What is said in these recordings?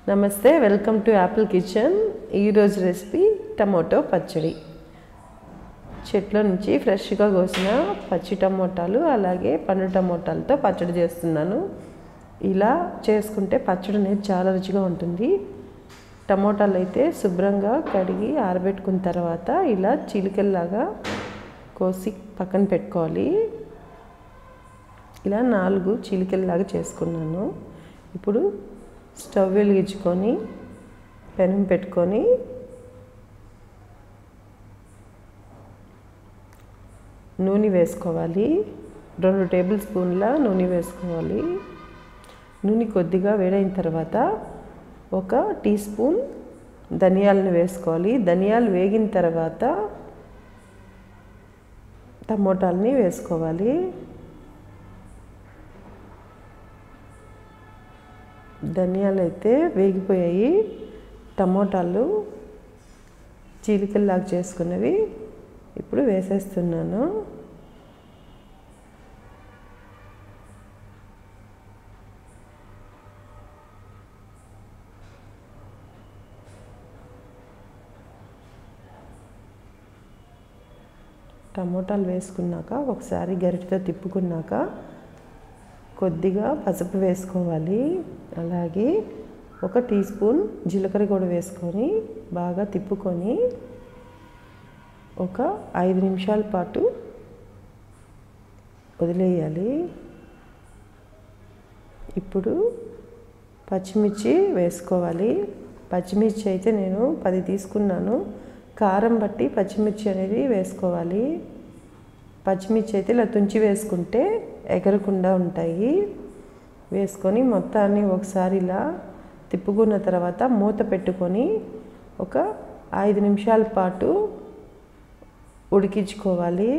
నమస్తే welcome to Apple Kitchen ఈరోజు recipe tomato పచ్చడి చెట్ల నుంచి ఫ్రెష్గా కోసిన పచ్చి టమోటాలు అలాగే పండు టమోటాలతో పచ్చడి చేస్తున్నాను ఇలా చేసుకుంటే పచ్చడి అనేది చాలా రుచిగా ఉంటుంది టమోటాలు అయితే శుభ్రంగా కడిగి ఆరబెట్టుకున్న తర్వాత ఇలా చిలికల్లాగా కోసి పక్కన పెట్టుకోవాలి ఇలా నాలుగు చిలికల్లాగా చేసుకున్నాను ఇప్పుడు స్టవ్ వెలిగించుకొని పెనం పెట్టుకొని నూనె వేసుకోవాలి రెండు టేబుల్ స్పూన్ల నూనె వేసుకోవాలి నూనె కొద్దిగా వేడైన తర్వాత ఒక టీ స్పూన్ ధనియాలను వేసుకోవాలి ధనియాలు వేగిన తర్వాత టమోటాలని వేసుకోవాలి ధనియాలు అయితే వేగిపోయాయి టమోటాలు చీలికల్లాగా చేసుకున్నవి ఇప్పుడు వేసేస్తున్నాను టమోటాలు వేసుకున్నాక ఒకసారి గరిటతో తిప్పుకున్నాక కొద్దిగా పసుపు వేసుకోవాలి అలాగే ఒక టీ స్పూన్ జీలకర్ర కూడా వేసుకొని బాగా తిప్పుకొని ఒక ఐదు నిమిషాల పాటు వదిలేయాలి ఇప్పుడు పచ్చిమిర్చి వేసుకోవాలి పచ్చిమిర్చి అయితే నేను పది తీసుకున్నాను కారం బట్టి పచ్చిమిర్చి అనేది వేసుకోవాలి పచ్చిమిర్చి అయితే ఇలా తుంచి వేసుకుంటే ఎగరకుండా ఉంటాయి వేసుకొని మొత్తాన్ని ఒకసారి ఇలా తిప్పుకున్న తర్వాత మూత పెట్టుకొని ఒక ఐదు నిమిషాల పాటు ఉడికించుకోవాలి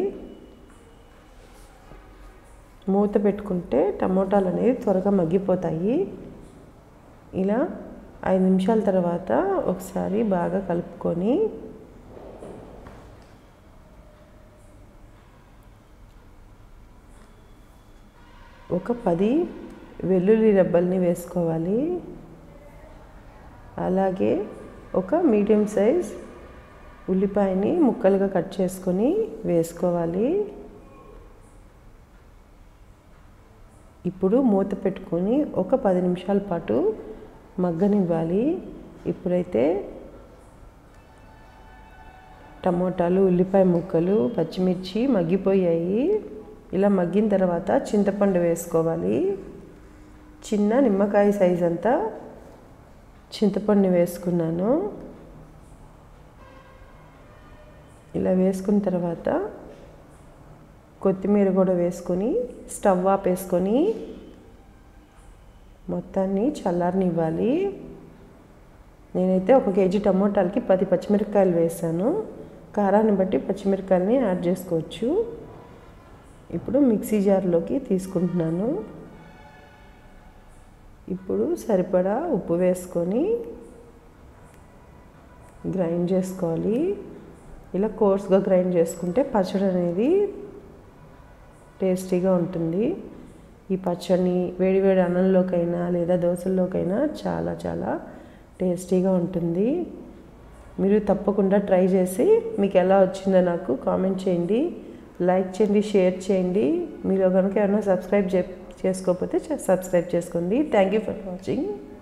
మూత పెట్టుకుంటే టమోటాలు అనేవి త్వరగా మగ్గిపోతాయి ఇలా ఐదు నిమిషాల తర్వాత ఒకసారి బాగా కలుపుకొని ఒక పది వెల్లుల్లి రెబ్బల్ని వేసుకోవాలి అలాగే ఒక మీడియం సైజ్ ఉల్లిపాయని ముక్కలుగా కట్ చేసుకొని వేసుకోవాలి ఇప్పుడు మూత పెట్టుకొని ఒక పది నిమిషాల పాటు మగ్గనివ్వాలి ఇప్పుడైతే టమోటాలు ఉల్లిపాయ ముక్కలు పచ్చిమిర్చి మగ్గిపోయాయి ఇలా మగ్గిన తర్వాత చింతపండు వేసుకోవాలి చిన్న నిమ్మకాయ సైజ్ అంతా చింతపండు వేసుకున్నాను ఇలా వేసుకున్న తర్వాత కొత్తిమీర కూడా వేసుకొని స్టవ్ ఆపేసుకొని మొత్తాన్ని చల్లారనివ్వాలి నేనైతే ఒక కేజీ టమోటాలకి పది పచ్చిమిరపకాయలు వేసాను కారాన్ని బట్టి పచ్చిమిరపకాయలని యాడ్ చేసుకోవచ్చు ఇప్పుడు మిక్సీ జార్లోకి తీసుకుంటున్నాను ఇప్పుడు సరిపడా ఉప్పు వేసుకొని గ్రైండ్ చేసుకోవాలి ఇలా కోర్స్గా గ్రైండ్ చేసుకుంటే పచ్చడి అనేది టేస్టీగా ఉంటుంది ఈ పచ్చడిని వేడివేడి అన్నంలోకైనా లేదా దోశల్లోకైనా చాలా చాలా టేస్టీగా ఉంటుంది మీరు తప్పకుండా ట్రై చేసి మీకు ఎలా వచ్చిందో నాకు కామెంట్ చేయండి లైక్ చేయండి షేర్ చేయండి మీరు కనుక ఏమైనా సబ్స్క్రైబ్ చే చేసుకోకపోతే సబ్స్క్రైబ్ చేసుకోండి థ్యాంక్ యూ ఫర్ వాచింగ్